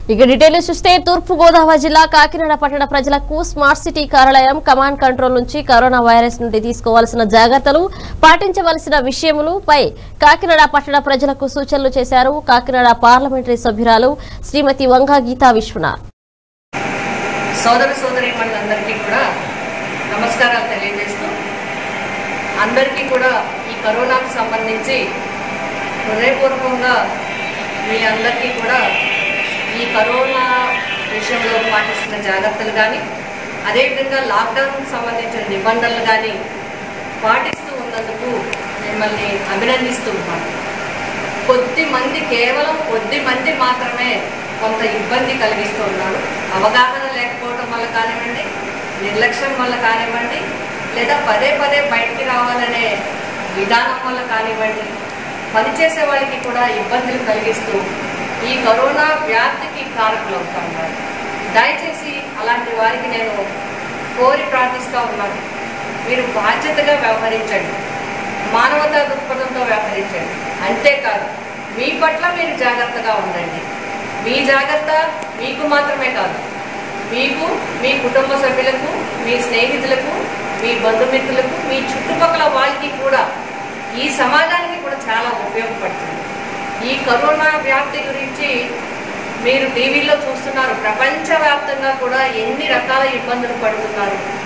ఇక డీటెయిల్స్ చూస్తే తూర్పు గోదావరి జిల్లా కాకినాడ పట్టణ ప్రజలకు స్మార్ట్ సిటీ కార్యాలయం కమాండ్ కంట్రోల్ నుంచి కరోనా వైరస్ నుండి తీసుకోవాల్సిన జాగ్రత్తలు పాటించవలసిన విషయములు పై కాకినాడ పట్టణ ప్రజలకు సూచనలు చేశారు కాకినాడ పార్లమెంటరీ సభ్యురాలు శ్రీమతి వంగా గీతా విశ్వనాథ్ సోదర సోదరి మనందరికీ కూడా నమస్కారాలు తెలియజేస్తూ అందరికీ కూడా ఈ కరోనాకు సంబంధించి హృదయపూర్వకంగా మీ అందరికీ కూడా ఈ కరోనా విషయంలో పాటిస్తున్న జాగ్రత్తలు కానీ అదేవిధంగా లాక్డౌన్కి సంబంధించిన నిబంధనలు కానీ పాటిస్తూ ఉన్నందుకు మిమ్మల్ని అభినందిస్తూ ఉన్నాను కొద్ది మంది కేవలం కొద్ది మంది మాత్రమే కొంత ఇబ్బంది కలిగిస్తూ ఉన్నారు అవగాహన లేకపోవడం వల్ల కానివ్వండి నిర్లక్ష్యం వల్ల కానివ్వండి లేదా పదే పదే బయటికి రావాలనే విధానం వల్ల కానివ్వండి పనిచేసే వాళ్ళకి కూడా ఇబ్బందులు కలిగిస్తూ ఈ కరోనా వ్యాప్తికి కారకులు అవుతా ఉన్నారు దయచేసి అలాంటి వారికి నేను కోరి ప్రార్థిస్తూ ఉన్నాను మీరు బాధ్యతగా వ్యవహరించండి మానవతా దృక్పథంతో వ్యవహరించండి అంతేకాదు మీ పట్ల మీరు జాగ్రత్తగా ఉండండి మీ జాగ్రత్త మీకు మాత్రమే కాదు మీకు మీ కుటుంబ సభ్యులకు మీ స్నేహితులకు మీ బంధుమిత్రులకు మీ చుట్టుపక్కల వాళ్ళకి కూడా ఈ సమాజానికి కూడా చాలా ఉపయోగపడుతుంది ఈ కరోనా వ్యాప్తి గురించి మీరు టీవీలో చూస్తున్నారు ప్రపంచవ్యాప్తంగా కూడా ఎన్ని రకాల ఇబ్బందులు పడుతున్నారు